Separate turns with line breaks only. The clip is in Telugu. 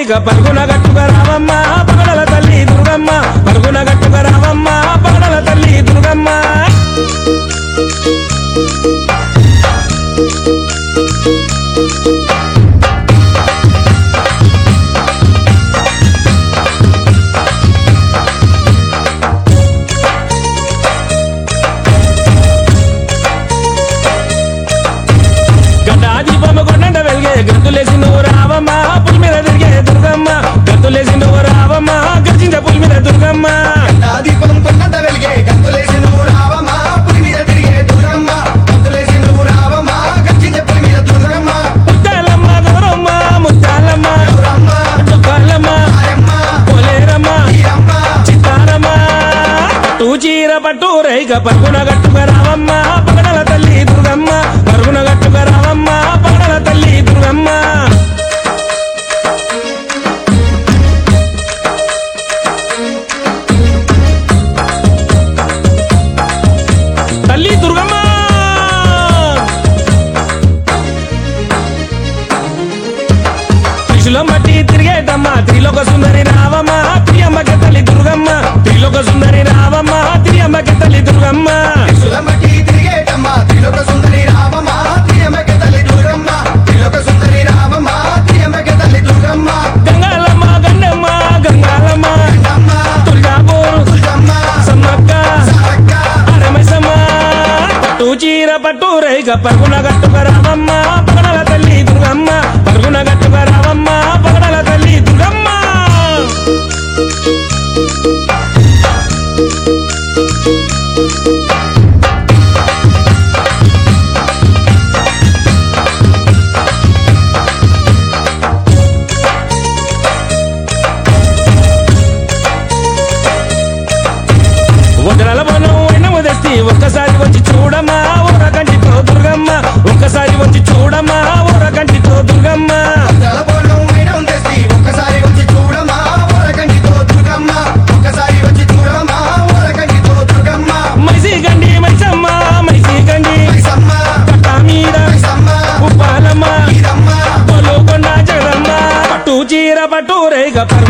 రేగ పరుగున గట్టుక రావమ్మ పగడల తల్లి దుర్గమ్మ పరుగున గట్టుక రావమ్మ పగడల తల్లి దుర్గమ్మ గడ్డాది బొమ్మ కొండ వెలిగే గంతులేసి నువ్వు రావమ్మ పులి మీద తిరిగే దుర్గమ్మ గంతులేసి నువ్వు రావమ్మ గర్జించ పులి మీద దుర్గమ్మ
నా దీపం కొండంత వెలిగే గంతులేసి నువ్వు రావమ్మా పులి మీద తిరిగే దుర్గమ్మ గంతులేసి నువ్వు రావమ్మా గచ్చించే పులి మీద దుర్గమ్మ
ముత్తాలమ్మ గౌరమ్మ ముత్తాలమ్మ
గౌరమ్మ
చుక్కాలమ్మ
ఆయమ్మ
పొలేరమ్మ
ఈరమ్మ
చిత్తారమ్మ పట్టు చీర పట్టు రైక పరుగున గట్టుక రావమ్మ పగడల తల్లి దుర్గమ్మ పరుగున గట్టుక రావమ్మ పగడల తల్లి దుర్గమ్మ తల్లి దుర్గమ్మ త్రిశూలం బట్టి తిరిగేటమ్మ త్రిలోక సుందరి రావమ్మ త్రియమ్మకి తల్లి దుర్గమ్మ త్రిలోక సుందరి రావమ్మ త్రియమ్మకి తల్లి దుర్గమ్మ
సులమటి తిరిగేటమ్మ త్రిలోక సుందరి రామమ్మ త్రియమ్మక తల్లి దుర్గమ్మ త్రిలోక సుందరి రామమ్మ త్రియమ్మక తల్లి దుర్గమ్మ
గంగాలమ్మ గండమ్మ గంగాలమ్మ
అమ్మ
దుర్గాపూర్
దుర్గమ్మ
సమ్మక్క
సారక్క
అరమైసమ్మ పట్టు చీర పట్టు రైగ పరుగున గట్టుక రావమ్మ పగడల తల్లి దుర్గమ్మ పరుగున గట్టుక రావమ్మ పగడల తల్లి దుర్గమ్మ వదనల బనం ఎన్నము తెస్తి ఒక్కసారి వచ్చి చూడమ్మా ఊర కంటితో దుర్గమ్మ ఒక్కసారి వచ్చి చూడమ్మా ఊర కంటితో దుర్గమ్మ
తలపోలం వైరం తెస్తి ఒక్కసారి వచ్చి చూడమ్మా ఊరకంటితో దుర్గమ్మ ఒక్కసారి వచ్చి చూడమ్మా ఊరకంటితో దుర్గమ్మ
మైసి గండి మైసమ్మ మైసి గండి
మైసమ్మ
పట్ట మీద
మైసమ్మ
ఉప్పాలమ్మ
ఈరమ్మ
పొలుకొండ జగదమ్మ పట్టు చీర పట్టు రేగ పరుగున